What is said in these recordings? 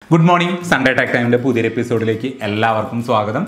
good morning Sunday tech ടൈമിൻ്റെ പുതിയൊരു എപ്പിസോഡിലേക്ക് എല്ലാവർക്കും സ്വാഗതം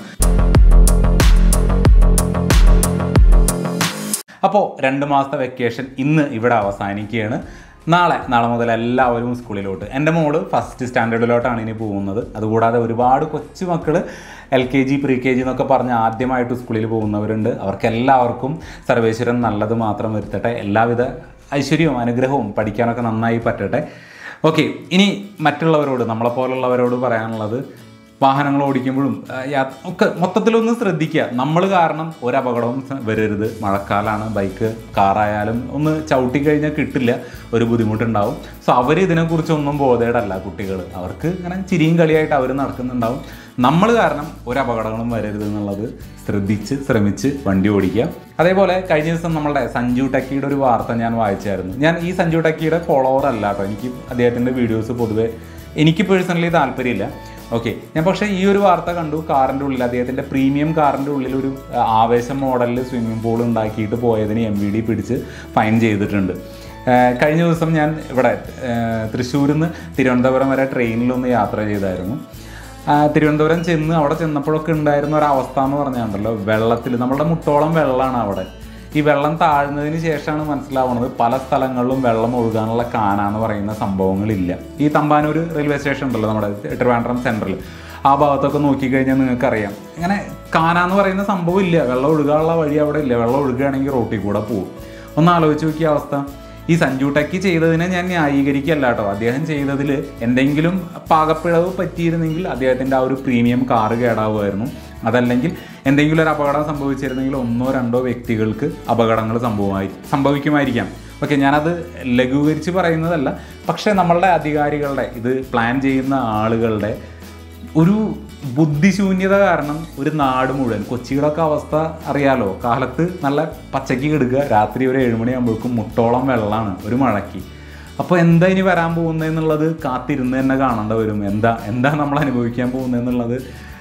അപ്പോൾ രണ്ട് മാസത്തെ വെക്കേഷൻ ഇന്ന് ഇവിടെ അവസാനിക്കുകയാണ് നാളെ നാളെ മുതൽ എല്ലാവരും സ്കൂളിലോട്ട് എൻ്റെ മോള് ഫസ്റ്റ് സ്റ്റാൻഡേർഡിലോട്ടാണ് ഇനി പോകുന്നത് അതുകൂടാതെ ഒരുപാട് കൊച്ചു മക്കൾ L K G pre K G എന്നൊക്കെ പറഞ്ഞ് ആദ്യമായിട്ട് സ്കൂളിൽ പോകുന്നവരുണ്ട് അവർക്കെല്ലാവർക്കും സർവേശ്വരൻ നല്ലത് മാത്രം വരുത്തട്ടെ എല്ലാവിധ ഐശ്വര്യവും അനുഗ്രഹവും പഠിക്കാനൊക്കെ നന്നായി പറ്റട്ടെ ഓക്കെ ഇനി മറ്റുള്ളവരോട് നമ്മളെപ്പോലുള്ളവരോട് പറയാനുള്ളത് വാഹനങ്ങൾ ഓടിക്കുമ്പോഴും ആ, യാ- ഒക്കെ മൊത്തത്തിലൊന്ന് ശ്രദ്ധിക്കുക നമ്മൾ കാരണം ഒരു അപകടവും സ- വരരുത് മഴക്കാലമാണ് ബൈക്ക് കാറായാലും ഒന്ന് ചവിട്ടി കഴിഞ്ഞാൽ കിട്ടില്ല ഒരു ബുദ്ധിമുട്ടുണ്ടാവും സോ അവർ ഇതിനെക്കുറിച്ചൊന്നും ബോധേടല്ല കുട്ടികൾ അവർക്ക് ഇങ്ങനെ ചിരിയും കളിയായിട്ട് അവർ നടക്കുന്നുണ്ടാവും നമ്മൾ കാരണം ഒരു അപകടങ്ങളും വരരുത് എന്നുള്ളത് ശ്രദ്ധിച്ച് ശ്രമിച്ച് വണ്ടി ഓടിക്കുക അതേപോലെ കഴിഞ്ഞ ദിവസം നമ്മളുടെ സഞ്ജു ടെക്കിയുടെ ഒരു വാർത്ത ഞാൻ വായിച്ചായിരുന്നു ഞാൻ ഈ സഞ്ജു ടെക്കിയുടെ ഫോളോവർ അല്ല കേട്ടോ എനിക്ക് അദ്ദേഹത്തിൻ്റെ വീഡിയോസ് പൊതുവെ എനിക്ക് പേഴ്സണലി താല്പര്യമില്ല ഓക്കെ ഞാൻ പക്ഷേ ഈ ഒരു വാർത്ത കണ്ടു കാറിൻ്റെ ഉള്ളിൽ അദ്ദേഹത്തിൻ്റെ പ്രീമിയം കാറിൻ്റെ ഉള്ളിൽ ഒരു ആ, ആവേശം മോഡലിൽ സ്വിമ്മിംഗ് പൂൾ ഉണ്ടാക്കിയിട്ട് പോയതിന് എം വി ഡി പിടിച്ച് ഫൈൻ ചെയ്തിട്ടുണ്ട് ആ, കഴിഞ്ഞ ദിവസം ഞാൻ ഇവിടെ തൃശ്ശൂരിൽ നിന്ന് തിരുവനന്തപുരം വരെ ട്രെയിനിലൊന്ന് യാത്ര ചെയ്തായിരുന്നു ആ, തിരുവനന്തപുരം ചെന്ന് അവിടെ ചെന്നപ്പോഴൊക്കെ ഉണ്ടായിരുന്ന ഒരു അവസ്ഥ എന്ന് പറഞ്ഞാണ്ടല്ലോ വെള്ളത്തിൽ നമ്മുടെ മുട്ടോളം വെള്ളമാണ് അവിടെ ഈ വെള്ളം താഴ്ന്നതിന് ശേഷമാണ് മനസ്സിലാവുന്നത് പല സ്ഥലങ്ങളിലും വെള്ളം ഒഴുകാനുള്ള കാന എന്ന് പറയുന്ന സംഭവങ്ങളില്ല ഈ തമ്പാനൂർ റെയിൽവേ സ്റ്റേഷൻ ഉണ്ടല്ലോ നമ്മുടെ ട്രിവാൻഡ്രം സെൻട്രൽ ആ ഭാഗത്തൊക്കെ നോക്കിക്കഴിഞ്ഞാൽ നിങ്ങൾക്കറിയാം ഇങ്ങനെ കാന എന്ന് പറയുന്ന സംഭവം ഇല്ല വെള്ളം ഒഴുകാനുള്ള വഴി അവിടെ ഇല്ല വെള്ളം ഒഴുകുകയാണെങ്കിൽ റോട്ടിൽ കൂടെ പോകും ഒന്ന് ആലോചിച്ച് നോക്കിയ അവസ്ഥ ഈ സഞ്ജു ടെക്കി ചെയ്തതിനെ ഞാൻ ന്യായീകരിക്കല്ല കേട്ടോ അദ്ദേഹം ചെയ്തതിൽ എന്തെങ്കിലും പാകപ്പിഴവ് പറ്റിയിരുന്നെങ്കിൽ അദ്ദേഹത്തിൻ്റെ ആ ഒരു പ്രീമിയം കാറ് കേടാവുമായിരുന്നു അതല്ലെങ്കിൽ എന്തെങ്കിലും ഒരു അപകടം സംഭവിച്ചിരുന്നെങ്കിൽ ഒന്നോ രണ്ടോ വ്യക്തികൾക്ക് അപകടങ്ങൾ സംഭവമായി സംഭവിക്കുമായിരിക്കാം ഓക്കെ ഞാനത് ലഘൂകരിച്ച് പറയുന്നതല്ല പക്ഷേ നമ്മളുടെ അധികാരികളുടെ ഇത് പ്ലാൻ ചെയ്യുന്ന ആളുകളുടെ ഒരു ബുദ്ധിശൂന്യത കാരണം ഒരു നാട് മുഴുവൻ കൊച്ചിയുടെയൊക്കെ അവസ്ഥ അറിയാലോ കാലത്ത് നല്ല പച്ചക്ക് കിടക്കുക രാത്രി ഒരു ഏഴുമണിയാകുമ്പോഴേക്കും മുട്ടോളം വെള്ളമാണ് ഒരു മഴയ്ക്ക് അപ്പോൾ എന്താ ഇനി വരാൻ പോകുന്നതെന്നുള്ളത് കാത്തിരുന്ന് തന്നെ കാണേണ്ട വരും എന്താ എന്താ നമ്മൾ അനുഭവിക്കാൻ പോകുന്നതെന്നുള്ളത്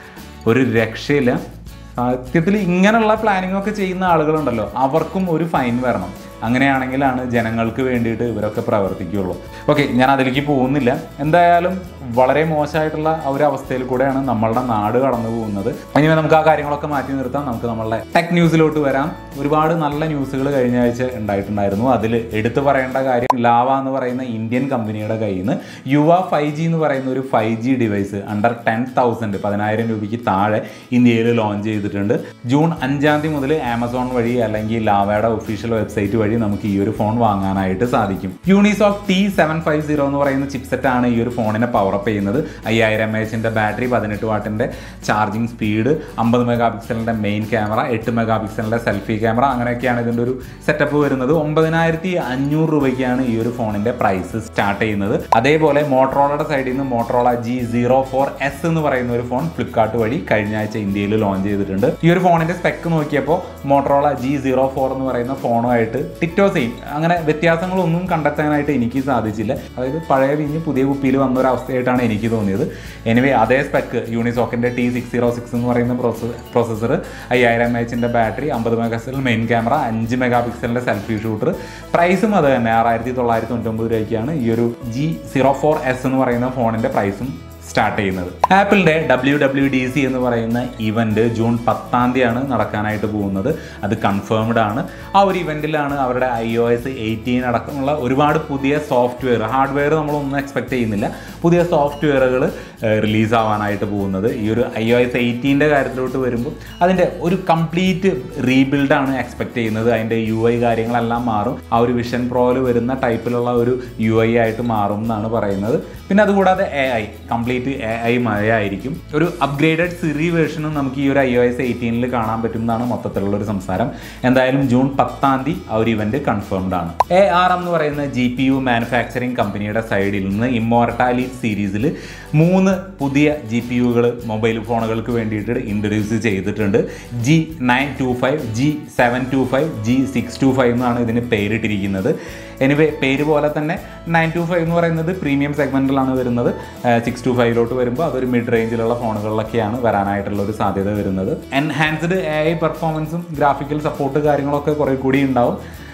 ഒരു രക്ഷയില്ല സത്യത്തിൽ ഇങ്ങനെയുള്ള പ്ലാനിംഗ് ഒക്കെ ചെയ്യുന്ന ആളുകളുണ്ടല്ലോ അവർക്കും ഒരു ഫൈൻ വരണം അങ്ങനെയാണെങ്കിലാണ് ജനങ്ങൾക്ക് വേണ്ടിയിട്ട് ഇവരൊക്കെ പ്രവർത്തിക്കുകയുള്ളൂ ഓക്കെ ഞാൻ അതിലേക്ക് പോകുന്നില്ല എന്തായാലും വളരെ മോശമായിട്ടുള്ള ആ ഒരു അവസ്ഥയിൽ കൂടെയാണ് നമ്മളുടെ നാട് കടന്നു പോകുന്നത് ഇനി നമുക്ക് ആ കാര്യങ്ങളൊക്കെ മാറ്റി നിർത്താം നമുക്ക് നമ്മളുടെ ടെക് ന്യൂസിലോട്ട് വരാം ഒരുപാട് നല്ല ന്യൂസുകൾ കഴിഞ്ഞ ആഴ്ച ഉണ്ടായിട്ടുണ്ടായിരുന്നു അതിൽ എടുത്തു പറയേണ്ട കാര്യം ലാവ എന്ന് പറയുന്ന ഇന്ത്യൻ കമ്പനിയുടെ കയ്യിൽ നിന്ന് യുവ ഫൈവ് ജി എന്ന് പറയുന്ന ഒരു five G device under ten thousand പതിനായിരം രൂപയ്ക്ക് താഴെ ഇന്ത്യയിൽ ലോഞ്ച് ചെയ്തിട്ടുണ്ട് ജൂൺ അഞ്ചാം തീയതി മുതൽ ആമസോൺ വഴി അല്ലെങ്കിൽ ലാവയുടെ ഒഫീഷ്യൽ വെബ്സൈറ്റ് വഴി നമുക്ക് ഈ ഒരു ഫോൺ വാങ്ങാനായിട്ട് സാധിക്കും Unisoc T seven five zero എന്ന് പറയുന്ന ചിപ്സെറ്റ് ആണ് ഈ ഒരു ഫോണിനെ പവർ അപ്പ് ചെയ്യുന്നത് അയ്യായിരം എം എച്ചിൻ്റെ ബാറ്ററി പതിനെട്ട് വാട്ടിൻ്റെ ചാർജിങ് സ്പീഡ് അമ്പത് മെഗാ പിക്സലിൻ്റെ മെയിൻ ക്യാമറ എട്ട് മെഗാ പിക്സലിൻ്റെ സെൽഫി ക്യാമറ അങ്ങനെയൊക്കെയാണ് ഇതിൻ്റെ ഒരു സെറ്റപ്പ് വരുന്നത് ഒമ്പതിനായിരത്തി അഞ്ഞൂറ് രൂപയ്ക്കാണ് ഈ ഒരു ഫോണിൻ്റെ പ്രൈസ് സ്റ്റാർട്ട് ചെയ്യുന്നത് അതേപോലെ മോട്ടറോളയുടെ സൈഡിൽ നിന്ന് Motorola G zero four S എന്ന് പറയുന്ന ഒരു ഫോൺ ഫ്ലിപ്കാർട്ട് വഴി കഴിഞ്ഞ ആഴ്ച ഇന്ത്യയിൽ ലോഞ്ച് ചെയ്തിട്ടുണ്ട് ഈ ഒരു ഫോണിൻ്റെ സ്പെക്ക് നോക്കിയപ്പോൾ മോട്ടറോള ജി സീറോ ഫോർ എന്ന് പറയുന്ന ഫോണുമായിട്ട് ടിറ്റോ സെയിം അങ്ങനെ വ്യത്യാസങ്ങളൊന്നും കണ്ടെത്താനായിട്ട് എനിക്ക് സാധിച്ചില്ല അതായത് പഴയ വിഞ്ഞ് പുതിയ കുപ്പിയിൽ വന്ന ഒരു അവസ്ഥയായിട്ടാണ് എനിക്ക് തോന്നിയത് എനിവേ അതേ സ്പെക്ക് യൂണിസോക്കിൻ്റെ ടി സിക്സ് സീറോ സിക്സ് എന്ന് പറയുന്ന പ്രോസസ് പ്രോസസ്സർ അയ്യായിരം എം എച്ചിൻ്റെ ബാറ്ററി അമ്പത് മെഗാ പിക്സൽ മെയിൻ ക്യാമറ അഞ്ച് മെഗാ പിക്സലിൻ്റെ സെൽഫി ഷൂട്ടർ പ്രൈസും അത് തന്നെ ആറായിരത്തി തൊള്ളായിരത്തി തൊണ്ണൂറ്റൊമ്പത് രൂപയ്ക്കാണ് ഈ ഒരു ജി സീറോ ഫോർ എസ് എന്ന് പറയുന്ന ഫോണിൻ്റെ പ്രൈസും സ്റ്റാർട്ട് ചെയ്യുന്നത് ആപ്പിളിൻ്റെ ഡബ്ല്യു ഡബ്ല്യു ഡി സി എന്ന് പറയുന്ന ഇവന്റ് ജൂൺ പത്താം തീയതിയാണ് നടക്കാനായിട്ട് പോകുന്നത് അത് കൺഫേംഡ് ആണ് ആ ഒരു ഇവന്റിലാണ് അവരുടെ ഐ ഒ എസ് എയ്റ്റീൻ അടക്കമുള്ള ഒരുപാട് പുതിയ സോഫ്റ്റ്വെയർ ഹാർഡ്വെയർ നമ്മളൊന്നും എക്സ്പെക്ട് ചെയ്യുന്നില്ല പുതിയ സോഫ്റ്റ്വെയറുകൾ റിലീസ് ആവാനായിട്ട് പോകുന്നത് ഈ ഒരു ഐ ഒ എസ് എയ്റ്റീൻ്റെ കാര്യത്തിലോട്ട് വരുമ്പോൾ അതിൻ്റെ ഒരു കംപ്ലീറ്റ് റീബിൽഡാണ് എക്സ്പെക്ട് ചെയ്യുന്നത് അതിൻ്റെ യു ഐ കാര്യങ്ങളെല്ലാം മാറും ആ ഒരു വിഷൻ പ്രോയിൽ വരുന്ന ടൈപ്പിലുള്ള ഒരു യു ഐ ആയിട്ട് മാറും എന്നാണ് പറയുന്നത് പിന്നെ അതുകൂടാതെ A I complete A I മഴയായിരിക്കും ഒരു അപ്ഗ്രേഡഡ് സിറി വേർഷനും നമുക്ക് ഈ ഒരു ഐ ഒ എസ് എയ്റ്റീനിൽ കാണാൻ പറ്റും എന്നാണ് മൊത്തത്തിലുള്ള ഒരു സംസാരം എന്തായാലും ജൂൺ പത്താം തീയതി ആ ഒരു ഇവന്റ് കൺഫേംഡ് ആണ് എ ആർ എം എന്ന് പറയുന്ന ജി പി യു മാനുഫാക്ചറിങ് കമ്പനിയുടെ സൈഡിൽ നിന്ന് ഇമ്മോർട്ടാലി സീരീസിൽ മൂന്ന് പുതിയ ജി പി യുകൾ മൊബൈൽ ഫോണുകൾക്ക് വേണ്ടിയിട്ട് ഇൻട്രൊഡ്യൂസ് ചെയ്തിട്ടുണ്ട് G nine two five G seven two five G six two five എന്നാണ് ഇതിന് പേരിട്ടിരിക്കുന്നത് എനിവേ പേര് പോലെ തന്നെ നയൻ ടു ഫൈവ് എന്ന് പറയുന്നത് പ്രീമിയം സെഗ്മെൻറ്റിലാണ് വരുന്നത് സിക്സ് ടു ഫൈവിലോട്ട് വരുമ്പോൾ അതൊരു മിഡ് റേഞ്ചിലുള്ള ഫോണുകളിലൊക്കെയാണ് വരാനായിട്ടുള്ള ഒരു സാധ്യത വരുന്നത് എൻഹാൻസ്ഡ് എ ഐ പെർഫോമൻസും ഗ്രാഫിക്കൽ സപ്പോർട്ട് കാര്യങ്ങളൊക്കെ കുറേ കൂടി ഉണ്ടാവും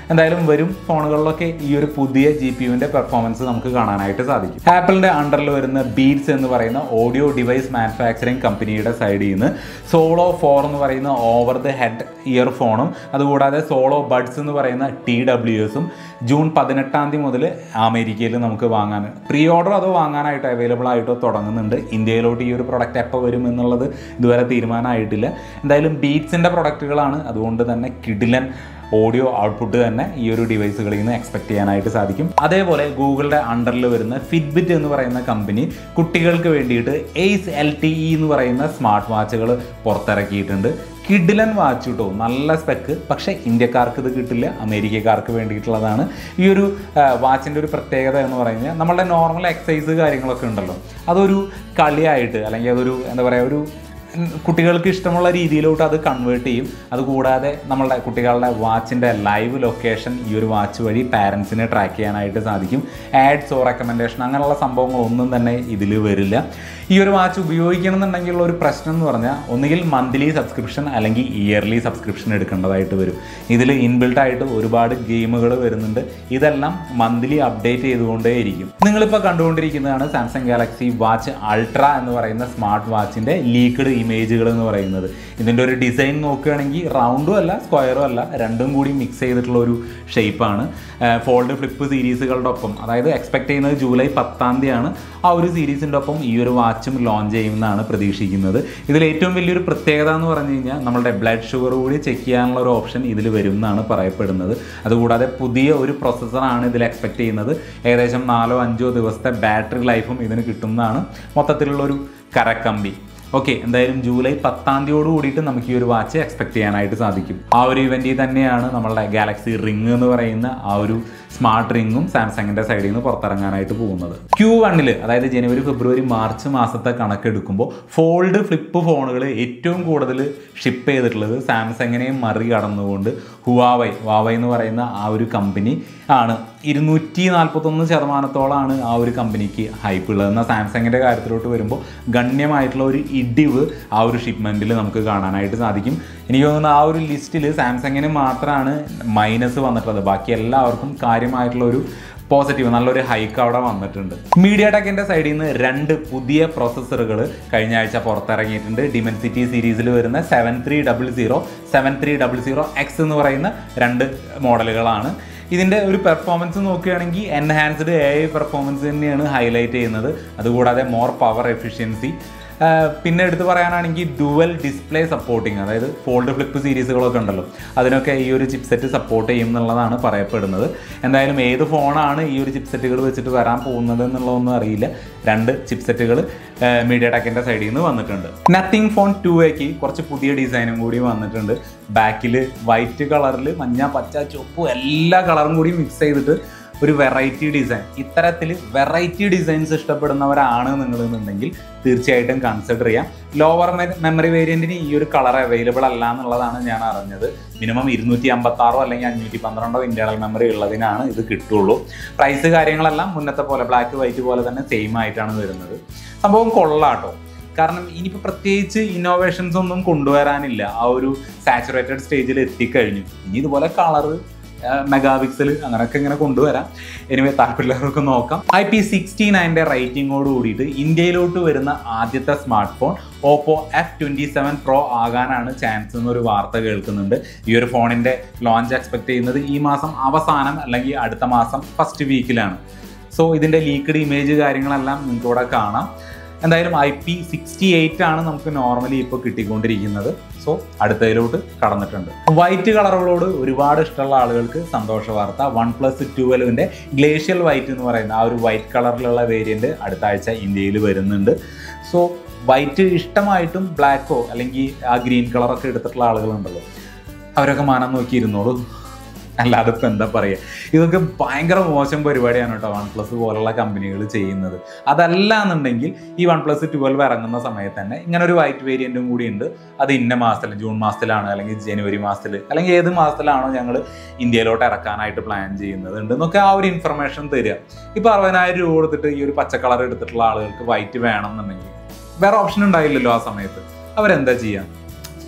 എന്തായാലും വരും ഫോണുകളിലൊക്കെ ഈ ഒരു പുതിയ ജി പി യുവിൻ്റെ പെർഫോമൻസ് നമുക്ക് കാണാനായിട്ട് സാധിക്കും ആപ്പിളിൻ്റെ അണ്ടറിൽ വരുന്ന ബീറ്റ്സ് എന്ന് പറയുന്ന ഓഡിയോ ഡിവൈസ് മാനുഫാക്ചറിങ് കമ്പനിയുടെ സൈഡിൽ നിന്ന് സോളോ ഫോർ എന്ന് പറയുന്ന ഓവർ ദ ഹെഡ് ഇയർഫോണും അതുകൂടാതെ സോളോ ബഡ്സ് എന്ന് പറയുന്ന ടി ഡബ്ല്യു എസും ജൂൺ പതിനെട്ടാം തീയതി മുതൽ അമേരിക്കയിൽ നമുക്ക് വാങ്ങാൻ പ്രീ ഓർഡർ അതോ വാങ്ങാനായിട്ട് അവൈലബിൾ ആയിട്ടോ തുടങ്ങുന്നുണ്ട് ഇന്ത്യയിലോട്ട് ഈ ഒരു പ്രൊഡക്റ്റ് എപ്പോൾ വരും എന്നുള്ളത് ഇതുവരെ തീരുമാനമായിട്ടില്ല എന്തായാലും ബീറ്റ്സിൻ്റെ പ്രൊഡക്റ്റുകളാണ് അതുകൊണ്ട് തന്നെ കിഡിലൻ ഓഡിയോ ഔട്ട്പുട്ട് തന്നെ ഈ ഒരു ഡിവൈസുകളിൽ നിന്ന് എക്സ്പെക്ട് ചെയ്യാനായിട്ട് സാധിക്കും അതേപോലെ ഗൂഗിളിൻ്റെ അണ്ടറിൽ വരുന്ന ഫിറ്റ്ബിറ്റ് എന്ന് പറയുന്ന കമ്പനി കുട്ടികൾക്ക് വേണ്ടിയിട്ട് എയ്സ് എൽ ടി ഇ എന്ന് പറയുന്ന സ്മാർട്ട് വാച്ചുകൾ പുറത്തിറക്കിയിട്ടുണ്ട് കിഡിലൻ വാച്ച് കിട്ടും നല്ല സ്പെക്ക് പക്ഷേ ഇന്ത്യക്കാർക്ക് ഇത് കിട്ടില്ല അമേരിക്കക്കാർക്ക് വേണ്ടിയിട്ടുള്ളതാണ് ഈ ഒരു വാച്ചിൻ്റെ ഒരു പ്രത്യേകത എന്ന് പറയുന്നത് നമ്മളുടെ നോർമൽ എക്സസൈസ് കാര്യങ്ങളൊക്കെ ഉണ്ടല്ലോ അതൊരു കളിയായിട്ട് അല്ലെങ്കിൽ അതൊരു എന്താ പറയുക ഒരു ഉം, കുട്ടികൾക്ക് ഇഷ്ടമുള്ള രീതിയിലോട്ട് അത് കൺവേർട്ട് ചെയ്യും അതുകൂടാതെ നമ്മളുടെ കുട്ടികളുടെ വാച്ചിൻ്റെ ലൈവ് ലൊക്കേഷൻ ഈ ഒരു വാച്ച് വഴി പാരൻസിനെ ട്രാക്ക് ചെയ്യാനായിട്ട് സാധിക്കും ആഡ്സോ റെക്കമെൻഡേഷൻ അങ്ങനെയുള്ള സംഭവങ്ങളൊന്നും തന്നെ ഇതിൽ വരില്ല ഈ ഒരു വാച്ച് ഉപയോഗിക്കണം എന്നുണ്ടെങ്കിലുള്ള ഒരു പ്രശ്നം എന്ന് പറഞ്ഞാൽ ഒന്നുകിൽ മന്ത്ലി സബ്സ്ക്രിപ്ഷൻ അല്ലെങ്കിൽ ഇയർലി സബ്സ്ക്രിപ്ഷൻ എടുക്കേണ്ടതായിട്ട് വരും ഇതിൽ ഇൻബിൽട്ട് ആയിട്ട് ഒരുപാട് ഗെയിമുകൾ വരുന്നുണ്ട് ഇതെല്ലാം മന്ത്ലി അപ്ഡേറ്റ് ചെയ്തുകൊണ്ടേയിരിക്കും നിങ്ങളിപ്പോൾ കണ്ടുകൊണ്ടിരിക്കുന്നതാണ് സാംസങ് ഗാലക്സി വാച്ച് അൾട്ര എന്ന് പറയുന്ന സ്മാർട്ട് വാച്ചിൻ്റെ ലീക്ക്ഡ് ഇമേജുകൾ എന്ന് പറയുന്നത് ഇതിൻ്റെ ഒരു ഡിസൈൻ നോക്കുകയാണെങ്കിൽ റൗണ്ടും അല്ല സ്ക്വയറും അല്ല രണ്ടും കൂടി മിക്സ് ചെയ്തിട്ടുള്ള ഒരു ഷേപ്പാണ് ഫോൾഡ് ഫ്ലിപ്പ് സീരീസുകളുടെ ഒപ്പം അതായത് എക്സ്പെക്ട് ചെയ്യുന്നത് ജൂലൈ പത്താം തീയതിയാണ് ആ ഒരു സീരീസിൻ്റെ ഒപ്പം ഈ ഒരു വാച്ചും ലോഞ്ച് ചെയ്യുമെന്നാണ് പ്രതീക്ഷിക്കുന്നത് ഇതിൽ ഏറ്റവും വലിയൊരു പ്രത്യേകത എന്ന് പറഞ്ഞു കഴിഞ്ഞാൽ നമ്മളുടെ ബ്ലഡ് ഷുഗർ കൂടി ചെക്ക് ചെയ്യാനുള്ള ഒരു ഓപ്ഷൻ ഇതിൽ വരും എന്നാണ് പറയപ്പെടുന്നത് അതുകൂടാതെ പുതിയ ഒരു പ്രൊസസ്സറാണ് ഇതിൽ എക്സ്പെക്ട് ചെയ്യുന്നത് ഏകദേശം നാലോ അഞ്ചോ ദിവസത്തെ ബാറ്ററി ലൈഫും ഇതിന് കിട്ടുന്നതാണ് മൊത്തത്തിലുള്ള ഒരു കരക്കമ്പി ഓക്കെ എന്തായാലും ജൂലൈ പത്താം തീയതിയോട് കൂടിയിട്ട് നമുക്ക് ഈ ഒരു വാച്ച് എക്സ്പെക്ട് ചെയ്യാനായിട്ട് സാധിക്കും ആ ഒരു ഇവൻറ്റിൽ തന്നെയാണ് നമ്മളുടെ ഗാലക്സി റിംഗ് എന്ന് പറയുന്ന ആ ഒരു സ്മാർട്ട് റിങ്ങും സാംസങ്ങിൻ്റെ സൈഡിൽ നിന്ന് പുറത്തിറങ്ങാനായിട്ട് പോകുന്നത് ക്യൂ വണ്ണിൽ അതായത് ജനുവരി ഫെബ്രുവരി മാർച്ച് മാസത്തെ കണക്കെടുക്കുമ്പോൾ ഫോൾഡ് ഫ്ലിപ്പ് ഫോണുകൾ ഏറ്റവും കൂടുതൽ ഷിപ്പ് ചെയ്തിട്ടുള്ളത് സാംസങ്ങിനെയും മറികടന്നുകൊണ്ട് ഹുവാവൈ ഹുവാവൈ എന്ന് പറയുന്ന ആ ഒരു കമ്പനി ആണ് ഇരുന്നൂറ്റി നാൽപ്പത്തൊന്ന് ശതമാനത്തോളമാണ് ആ ഒരു കമ്പനിക്ക് ഹൈപ്പ് ഉള്ളത് എന്നാൽ സാംസങ്ങിൻ്റെ കാര്യത്തിലോട്ട് വരുമ്പോൾ ഗണ്യമായിട്ടുള്ള ഒരു ഇടിവ് ആ ഒരു ഷിപ്മെൻറ്റിൽ നമുക്ക് കാണാനായിട്ട് സാധിക്കും എനിക്ക് തോന്നുന്നു ആ ഒരു ലിസ്റ്റിൽ സാംസങ്ങിന് മാത്രമാണ് മൈനസ് വന്നിട്ടുള്ളത് ബാക്കി എല്ലാവർക്കും കാര്യമായിട്ടുള്ള ഒരു പോസിറ്റീവ് നല്ലൊരു ഹൈക്ക് അവിടെ വന്നിട്ടുണ്ട് മീഡിയ ടെക്കിൻ്റെ സൈഡിൽ നിന്ന് രണ്ട് പുതിയ പ്രോസസ്സറുകൾ കഴിഞ്ഞ ആഴ്ച പുറത്തിറങ്ങിയിട്ടുണ്ട് ഡിമെൻസിറ്റി സീരീസിൽ വരുന്ന seven three double zero seven three double zero X എന്ന് പറയുന്ന രണ്ട് മോഡലുകളാണ് ഇതിൻ്റെ ഒരു പെർഫോമൻസ് നോക്കുകയാണെങ്കിൽ എൻഹാൻസ്ഡ് എ ഐ പെർഫോമൻസ് തന്നെയാണ് ഹൈലൈറ്റ് ചെയ്യുന്നത് അതുകൂടാതെ മോർ പവർ എഫിഷ്യൻസി പിന്നെ എടുത്ത് പറയാനാണെങ്കിൽ ഡുവൽ ഡിസ്പ്ലേ സപ്പോർട്ടിങ് അതായത് ഫോൾഡ് ഫ്ലിപ്പ് സീരീസുകളൊക്കെ ഉണ്ടല്ലോ അതിനൊക്കെ ഈ ഒരു ചിപ്സെറ്റ് സപ്പോർട്ട് ചെയ്യും എന്നുള്ളതാണ് പറയപ്പെടുന്നത് എന്തായാലും ഏത് ഫോണാണ് ഈ ഒരു ചിപ്സെറ്റുകൾ വെച്ചിട്ട് വരാൻ പോകുന്നത് എന്നുള്ളതൊന്നും അറിയില്ല രണ്ട് ചിപ്സെറ്റുകൾ മീഡിയ ടെക്കിൻ്റെ സൈഡിൽ നിന്ന് വന്നിട്ടുണ്ട് നത്തിങ് ഫോൺ ടു എക്ക് കുറച്ച് പുതിയ ഡിസൈനും കൂടി വന്നിട്ടുണ്ട് ബാക്കിൽ വൈറ്റ് കളറിൽ മഞ്ഞ പച്ച ചുവപ്പ് എല്ലാ കളറും കൂടി മിക്സ് ചെയ്തിട്ട് ഒരു വെറൈറ്റി ഡിസൈൻ ഇത്തരത്തിൽ വെറൈറ്റി ഡിസൈൻസ് ഇഷ്ടപ്പെടുന്നവരാണ് നിങ്ങൾ എന്നുണ്ടെങ്കിൽ തീർച്ചയായിട്ടും കൺസിഡർ ചെയ്യാം ലോവർ മെമ്മറി വേരിയൻറ്റിന് ഈ ഒരു കളർ അവൈലബിൾ അല്ല എന്നുള്ളതാണ് ഞാൻ അറിഞ്ഞത് മിനിമം ഇരുന്നൂറ്റി അമ്പത്താറോ അല്ലെങ്കിൽ അഞ്ഞൂറ്റി പന്ത്രണ്ടോ ഇന്റേണൽ മെമ്മറി ഉള്ളതിനാണ് ഇത് കിട്ടുള്ളൂ പ്രൈസ് കാര്യങ്ങളെല്ലാം മുന്നത്തെ പോലെ ബ്ലാക്ക് വൈറ്റ് പോലെ തന്നെ സെയിം ആയിട്ടാണ് വരുന്നത് സംഭവം കൊള്ളാട്ടോ കാരണം ഇനിയിപ്പോൾ പ്രത്യേകിച്ച് ഇന്നോവേഷൻസ് ഒന്നും കൊണ്ടുവരാനില്ല ആ ഒരു സാച്ചുറേറ്റഡ് സ്റ്റേജിൽ എത്തിക്കഴിഞ്ഞു ഇനി ഇതുപോലെ കളറ് മെഗാ പിക്സൽ അങ്ങനെയൊക്കെ ഇങ്ങനെ കൊണ്ടുവരാം എനിവേ താല്പര്യമുള്ളവർക്ക് നോക്കാം ഐ പി സിക്സ്റ്റി നയൻ്റെ റേറ്റിംഗോട് കൂടിയിട്ട് ഇന്ത്യയിലോട്ട് വരുന്ന ആദ്യത്തെ smart phone Oppo F twenty seven pro ആകാനാണ് ചാൻസ് എന്നൊരു വാർത്ത കേൾക്കുന്നുണ്ട് ഈ ഒരു ഫോണിൻ്റെ ലോഞ്ച് എക്സ്പെക്ട് ചെയ്യുന്നത് ഈ മാസം അവസാനം അല്ലെങ്കിൽ അടുത്ത മാസം ഫസ്റ്റ് വീക്കിലാണ് സോ ഇതിൻ്റെ ലീക്ക്ഡ് ഇമേജ് കാര്യങ്ങളെല്ലാം നിങ്ങൾക്ക് ഇവിടെ കാണാം എന്തായാലും ഐ പി സിക്സ്റ്റി എയ്റ്റ് ആണ് നമുക്ക് നോർമലി ഇപ്പോൾ കിട്ടിക്കൊണ്ടിരിക്കുന്നത് സോ അടുത്തതിലോട്ട് കടന്നിട്ടുണ്ട് വൈറ്റ് കളറുകളോട് ഒരുപാട് ഇഷ്ടമുള്ള ആളുകൾക്ക് സന്തോഷ വാർത്ത വൺ പ്ലസ് ട്വൽവിൻ്റെ ഗ്ലേഷ്യൽ വൈറ്റ് എന്ന് പറയുന്ന ആ ഒരു വൈറ്റ് കളറിലുള്ള വേരിയൻറ്റ് അടുത്ത ആഴ്ച ഇന്ത്യയിൽ വരുന്നുണ്ട് സോ വൈറ്റ് ഇഷ്ടമായിട്ടും ബ്ലാക്കോ അല്ലെങ്കിൽ ആ ഗ്രീൻ കളറൊക്കെ എടുത്തിട്ടുള്ള ആളുകളുണ്ടല്ലോ അവരൊക്കെ മാനം നോക്കിയിരുന്നോളൂ അല്ലാതെ ഇപ്പം എന്താ പറയുക ഇതൊക്കെ ഭയങ്കര മോശം പരിപാടിയാണ് കേട്ടോ വൺ പ്ലസ് പോലുള്ള കമ്പനികൾ ചെയ്യുന്നത് അതല്ല എന്നുണ്ടെങ്കിൽ ഈ വൺ പ്ലസ് ട്വൽവ് ഇറങ്ങുന്ന സമയത്ത് തന്നെ ഇങ്ങനെ ഒരു വൈറ്റ് വേരിയൻറ്റും കൂടി ഉണ്ട് അത് ഇന്ന മാസത്തിൽ ജൂൺ മാസത്തിലാണ് അല്ലെങ്കിൽ ജനുവരി മാസത്തിൽ അല്ലെങ്കിൽ ഏത് മാസത്തിലാണോ ഞങ്ങൾ ഇന്ത്യയിലോട്ട് ഇറക്കാനായിട്ട് പ്ലാൻ ചെയ്യുന്നത് ഉണ്ട് എന്നൊക്കെ ആ ഒരു ഇൻഫർമേഷൻ തരിക ഇപ്പോൾ അറുപതിനായിരം രൂപ കൊടുത്തിട്ട് ഈ ഒരു പച്ച കളർ എടുത്തിട്ടുള്ള ആളുകൾക്ക് വൈറ്റ് വേണം എന്നുണ്ടെങ്കിൽ വേറെ ഓപ്ഷൻ ഉണ്ടായില്ലല്ലോ ആ സമയത്ത് അവരെന്താ ചെയ്യുക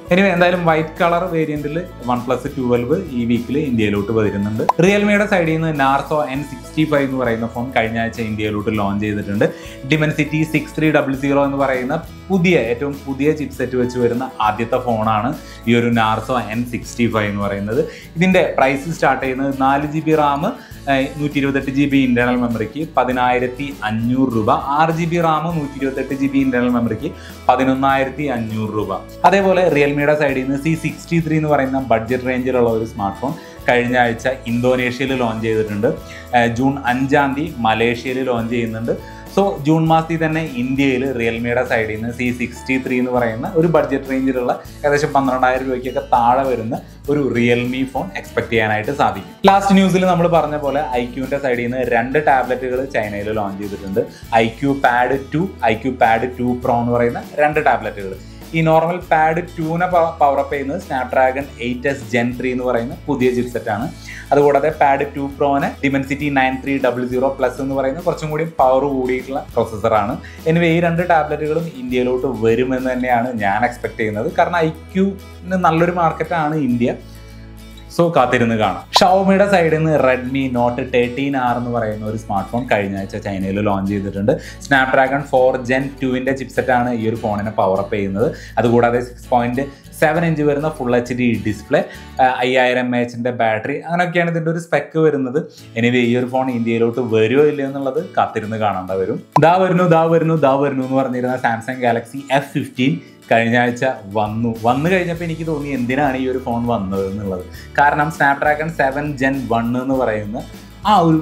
എനിവേ എന്തായാലും വൈറ്റ് കളർ വേരിയന്റിൽ വൺ പ്ലസ് ട്വൽവ് ഈ വീക്കിൽ ഇന്ത്യയിലോട്ട് വരുന്നുണ്ട് റിയൽമിയുടെ സൈഡിൽ നിന്ന് നാർസോ എൻ സിക്സ്റ്റി ഫൈവ് എന്ന് പറയുന്ന ഫോൺ കഴിഞ്ഞ ആഴ്ച ഇന്ത്യയിലോട്ട് ലോഞ്ച് ചെയ്തിട്ടുണ്ട് Dimensity six three double zero എന്ന് പറയുന്ന പുതിയ ഏറ്റവും പുതിയ ചിപ്പ് സെറ്റ് വെച്ച് വരുന്ന ആദ്യത്തെ ഫോണാണ് ഈ ഒരു നാർസോ എൻ സിക്സ്റ്റി ഫൈവ് എന്ന് പറയുന്നത് ഇതിന്റെ പ്രൈസ് സ്റ്റാർട്ട് ചെയ്യുന്നത് നാല് ജി ബി റാം നൂറ്റി ഇരുപത്തെട്ട് ജി ബി ഇന്റേണൽ മെമ്മറിക്ക് പതിനായിരത്തി അഞ്ഞൂറ് രൂപ ആറ് ജി ബി റാം നൂറ്റി ഇരുപത്തെട്ട് ജി ബി ഇന്റേണൽ മെമ്മറിക്ക് പതിനൊന്നായിരത്തി അഞ്ഞൂറ് രൂപ അതേപോലെ റിയൽമിയുടെ സൈഡിൽ നിന്ന് സി സിക്സ്റ്റി ത്രീ എന്ന് പറയുന്ന ബഡ്ജറ്റ് റേഞ്ചിലുള്ള ഒരു സ്മാർട്ട് ഫോൺ കഴിഞ്ഞ ആഴ്ച ഇന്തോനേഷ്യയിൽ ലോഞ്ച് ചെയ്തിട്ടുണ്ട് ഏഹ് ജൂൺ അഞ്ചാം തീയതി മലേഷ്യയിൽ ലോഞ്ച് ചെയ്യുന്നുണ്ട് സോ ജൂൺ മാസത്തിൽ തന്നെ ഇന്ത്യയിൽ റിയൽമിയുടെ സൈഡിൽ നിന്ന് സി സിക്സ്റ്റി ത്രീ എന്ന് പറയുന്ന ഒരു ബഡ്ജറ്റ് റേഞ്ചിലുള്ള ഏകദേശം പന്ത്രണ്ടായിരം രൂപയ്ക്കൊക്കെ താഴെ വരുന്ന ഒരു റിയൽമി ഫോൺ എക്സ്പെക്ട് ചെയ്യാനായിട്ട് സാധിക്കും ലാസ്റ്റ് ന്യൂസിൽ നമ്മൾ പറഞ്ഞ പോലെ ഐക്യൂവിന്റെ സൈഡിൽ നിന്ന് രണ്ട് ടാബ്ലറ്റുകൾ ചൈനയിൽ ലോഞ്ച് ചെയ്തിട്ടുണ്ട് iQOO pad two iQOO pad two pro എന്ന് പറയുന്ന രണ്ട് ടാബ്ലറ്റുകൾ ഈ നോർമൽ പാഡ് ടൂനെ പവർ അപ്പ് ചെയ്യുന്നത് Snapdragon eight S gen three എന്ന് പറയുന്ന പുതിയ ചിപ്സെറ്റ് ആണ് അതുകൂടാതെ പാഡ് ടു പ്രോന് Dimensity nine three double zero plus എന്ന് പറയുന്ന കുറച്ചും കൂടി പവർ കൂടിയിട്ടുള്ള പ്രോസസ്സറാണ് എനിവേ ഈ രണ്ട് ടാബ്ലറ്റുകളും ഇന്ത്യയിലോട്ട് വരുമെന്ന് തന്നെയാണ് ഞാൻ എക്സ്പെക്ട് ചെയ്യുന്നത് കാരണം ഐക്യൂന് നല്ലൊരു മാർക്കറ്റാണ് ഇന്ത്യ സോ കാത്തിരുന്ന് കാണാം ഷവോമിയുടെ സൈഡിൽ നിന്ന് റെഡ്മി നോട്ട് തേർട്ടീൻ ആർ എന്ന് പറയുന്ന ഒരു സ്മാർട്ട് ഫോൺ കഴിഞ്ഞ ആഴ്ച ചൈനയിൽ ലോഞ്ച് ചെയ്തിട്ടുണ്ട് സ്നാപ്ഡ്രാഗൺ ഫോർ ജെൻ ടുവിൻ്റെ ചിപ്സെറ്റാണ് ഈ ഒരു ഫോണിനെ പവർ അപ്പ് ചെയ്യുന്നത് അതുകൂടാതെ സിക്സ് പോയിന്റ് സെവൻ ഇഞ്ച് വരുന്ന ഫുൾ എച്ച് ഡി ഡിസ്പ്ലേ അയ്യായിരം എം എച്ചിൻ്റെ ബാറ്ററി അങ്ങനെയൊക്കെയാണ് ഇതിൻ്റെ ഒരു സ്പെക്ക് വരുന്നത് എനിവേ ഈ ഒരു ഫോൺ ഇന്ത്യയിലോട്ട് വരുമോ ഇല്ലയോ എന്നുള്ളത് കാത്തിരുന്ന് കാണേണ്ട വരും ദാ വരുന്നു ദാ വരുന്നു ദാ വരുന്നു എന്ന് പറഞ്ഞിരുന്ന സാംസങ് ഗാലക്സി എഫ് ഫിഫ്റ്റീൻ കഴിഞ്ഞ ആഴ്ച വന്നു വന്നു കഴിഞ്ഞപ്പോൾ എനിക്ക് തോന്നി എന്തിനാണ് ഈ ഒരു ഫോൺ വന്നത് എന്നുള്ളത് കാരണം സ്നാപ്ഡ്രാഗൺ സെവൻ ജെൻ വൺ എന്ന് പറയുന്ന ആ ഒരു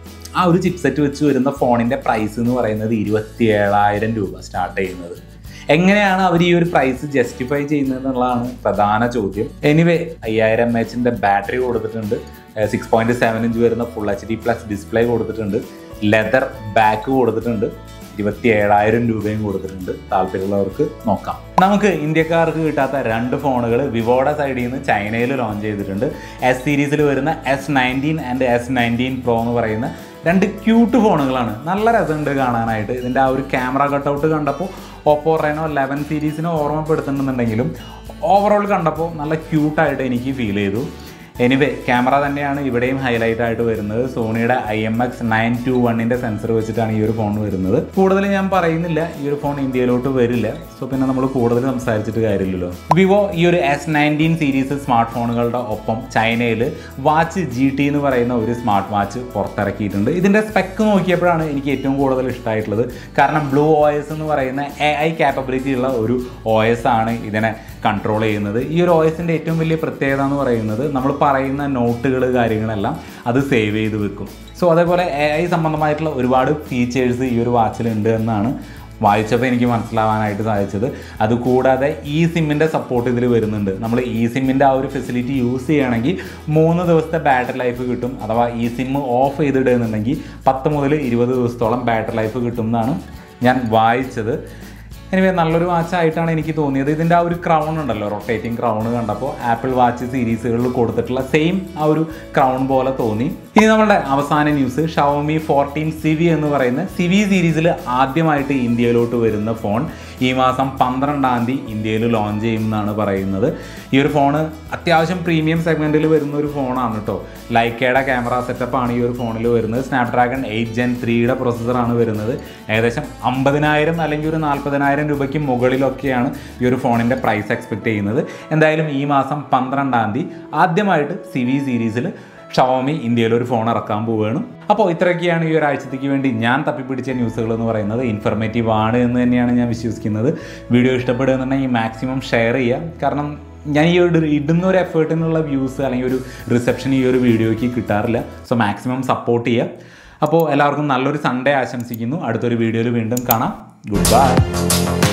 ആ ഒരു ചിപ്സെറ്റ് വെച്ച് വരുന്ന ഫോണിൻ്റെ പ്രൈസ് എന്ന് പറയുന്നത് ഇരുപത്തി ഏഴായിരം രൂപ സ്റ്റാർട്ട് ചെയ്യുന്നത് എങ്ങനെയാണ് അവർ ഈ ഒരു പ്രൈസ് ജസ്റ്റിഫൈ ചെയ്യുന്നത് എന്നുള്ളതാണ് പ്രധാന ചോദ്യം എനിവേ അയ്യായിരം എം എച്ചിൻ്റെ ബാറ്ററി കൊടുത്തിട്ടുണ്ട് സിക്സ് പോയിന്റ് സെവൻ ഇഞ്ച് വരുന്ന full H D plus display കൊടുത്തിട്ടുണ്ട് ലെതർ ബാക്ക് കൊടുത്തിട്ടുണ്ട് ഇരുപത്തി ഏഴായിരം രൂപയും കൊടുത്തിട്ടുണ്ട് താല്പര്യമുള്ളവർക്ക് നോക്കാം നമുക്ക് ഇന്ത്യക്കാർക്ക് കിട്ടാത്ത രണ്ട് ഫോണുകൾ വിവോയുടെ സൈഡിൽ നിന്ന് ചൈനയിൽ ലോഞ്ച് ചെയ്തിട്ടുണ്ട് എസ് സീരീസിൽ വരുന്ന S nineteen and S nineteen pro എന്ന് പറയുന്ന രണ്ട് ക്യൂട്ട് ഫോണുകളാണ് നല്ല രസമുണ്ട് കാണാനായിട്ട് ഇതിൻ്റെ ആ ഒരു ക്യാമറ കട്ടൗട്ട് കണ്ടപ്പോൾ ഓപ്പോ റെനോ ലെവൻ സീരീസിനെ ഓർമ്മപ്പെടുത്തുന്നുണ്ടെങ്കിലും ഓവറോൾ കണ്ടപ്പോൾ നല്ല ക്യൂട്ടായിട്ട് എനിക്ക് ഫീൽ ചെയ്തു എനിവേ ക്യാമറ തന്നെയാണ് ഇവിടെയും ഹൈലൈറ്റ് ആയിട്ട് വരുന്നത് സോണിയുടെ I M X nine two വണ്ണിൻ്റെ സെൻസർ വെച്ചിട്ടാണ് ഈ ഒരു ഫോൺ വരുന്നത് കൂടുതൽ ഞാൻ പറയുന്നില്ല ഈ ഒരു ഫോൺ ഇന്ത്യയിലോട്ട് വരില്ല സോ പിന്നെ നമ്മൾ കൂടുതൽ സംസാരിച്ചിട്ട് കാര്യമില്ലല്ലോ വിവോ ഈ ഒരു എസ് നയൻറ്റീൻ സീരീസ് സ്മാർട്ട് ഫോണുകളുടെ ഒപ്പം ചൈനയിൽ വാച്ച് ജി ടി എന്ന് പറയുന്ന ഒരു സ്മാർട്ട് വാച്ച് പുറത്തിറക്കിയിട്ടുണ്ട് ഇതിൻ്റെ സ്പെക്ക് നോക്കിയപ്പോഴാണ് എനിക്ക് ഏറ്റവും കൂടുതൽ ഇഷ്ടമായിട്ടുള്ളത് കാരണം ബ്ലൂ ഒ എസ് എന്ന് പറയുന്ന എ ഐ ക്യാപ്പബിലിറ്റി ഉള്ള ഒരു ഒ എസ് ആണ് ഇതിനെ കൺട്രോൾ ചെയ്യുന്നത് ഈ ഒരു ഒ എസിൻ്റെ ഏറ്റവും വലിയ പ്രത്യേകത എന്ന് പറയുന്നത് നമ്മൾ പറയുന്ന നോട്ടുകൾ കാര്യങ്ങളെല്ലാം അത് സേവ് ചെയ്ത് വെക്കും സോ അതേപോലെ എ ഐ സംബന്ധമായിട്ടുള്ള ഒരുപാട് ഫീച്ചേഴ്സ് ഈ ഒരു വാച്ചിലുണ്ട് എന്നാണ് വായിച്ചപ്പോൾ എനിക്ക് മനസ്സിലാവാനായിട്ട് സാധിച്ചത് അതുകൂടാതെ ഈ സിമ്മിൻ്റെ സപ്പോർട്ട് ഇതിൽ വരുന്നുണ്ട് നമ്മൾ ഈ സിമ്മിൻ്റെ ആ ഒരു ഫെസിലിറ്റി യൂസ് ചെയ്യുകയാണെങ്കിൽ മൂന്ന് ദിവസത്തെ ബാറ്ററി ലൈഫ് കിട്ടും അഥവാ ഈ സിം ഓഫ് ചെയ്തിടുന്നുണ്ടെങ്കിൽ പത്ത് മുതൽ ഇരുപത് ദിവസത്തോളം ബാറ്ററി ലൈഫ് കിട്ടും എന്നാണ് ഞാൻ വായിച്ചത് എനിവേ നല്ലൊരു വാച്ചായിട്ടാണ് എനിക്ക് തോന്നിയത് ഇതിൻ്റെ ആ ഒരു ക്രൗൺ ഉണ്ടല്ലോ റൊട്ടേറ്റിംഗ് ക്രൗൺ കണ്ടപ്പോൾ ആപ്പിൾ വാച്ച് സീരീസുകളിൽ കൊടുത്തിട്ടുള്ള സെയിം ആ ഒരു ക്രൗൺ പോലെ തോന്നി ഇനി നമ്മളുടെ അവസാന ന്യൂസ് ഷവോമി ഫോർട്ടീൻ സിവി എന്ന് പറയുന്ന സിവി സീരീസിൽ ആദ്യമായിട്ട് ഇന്ത്യയിലോട്ട് വരുന്ന ഫോൺ ഈ മാസം പന്ത്രണ്ടാം തീയതി ഇന്ത്യയിൽ ലോഞ്ച് ചെയ്യുമെന്നാണ് പറയുന്നത് ഈ ഒരു ഫോണ് അത്യാവശ്യം പ്രീമിയം സെഗ്മെൻറ്റിൽ വരുന്ന ഒരു ഫോണാണ് കേട്ടോ ലൈക്കയുടെ ക്യാമറ സെറ്റപ്പാണ് ഈ ഒരു ഫോണിൽ വരുന്നത് സ്നാപ്ഡ്രാഗൺ എയ്റ്റ് ജെൻ ത്രീയുടെ പ്രോസസ്സറാണ് വരുന്നത് ഏകദേശം അമ്പതിനായിരം അല്ലെങ്കിൽ ഒരു നാൽപ്പതിനായിരം രൂപയ്ക്ക് മുകളിലൊക്കെയാണ് ഈ ഒരു ഫോണിൻ്റെ പ്രൈസ് എക്സ്പെക്ട് ചെയ്യുന്നത് എന്തായാലും ഈ മാസം പന്ത്രണ്ടാം തീയതി ആദ്യമായിട്ട് സി വി സീരീസിൽ ഷവോമി ഇന്ത്യയിൽ ഒരു ഫോൺ ഇറക്കാൻ പോവുകയാണ് അപ്പോൾ ഇത്രയൊക്കെയാണ് ഈ ഒരാഴ്ചത്തേക്ക് വേണ്ടി ഞാൻ തപ്പിപ്പിടിച്ച ന്യൂസുകൾ എന്ന് പറയുന്നത് ഇൻഫർമേറ്റീവ് ആണ് എന്ന് തന്നെയാണ് ഞാൻ വിശ്വസിക്കുന്നത് വീഡിയോ ഇഷ്ടപ്പെടുകയെന്നുണ്ടെങ്കിൽ മാക്സിമം ഷെയർ ചെയ്യുക കാരണം ഞാൻ ഈ ഒരു ഇടുന്ന ഒരു എഫേർട്ടിനുള്ള വ്യൂസ് അല്ലെങ്കിൽ ഒരു റിസപ്ഷൻ ഈ ഒരു വീഡിയോയ്ക്ക് കിട്ടാറില്ല സോ മാക്സിമം സപ്പോർട്ട് ചെയ്യുക അപ്പോൾ എല്ലാവർക്കും നല്ലൊരു സൺഡേ ആശംസിക്കുന്നു അടുത്തൊരു വീഡിയോയിൽ വീണ്ടും കാണാം ഗുഡ് ബൈ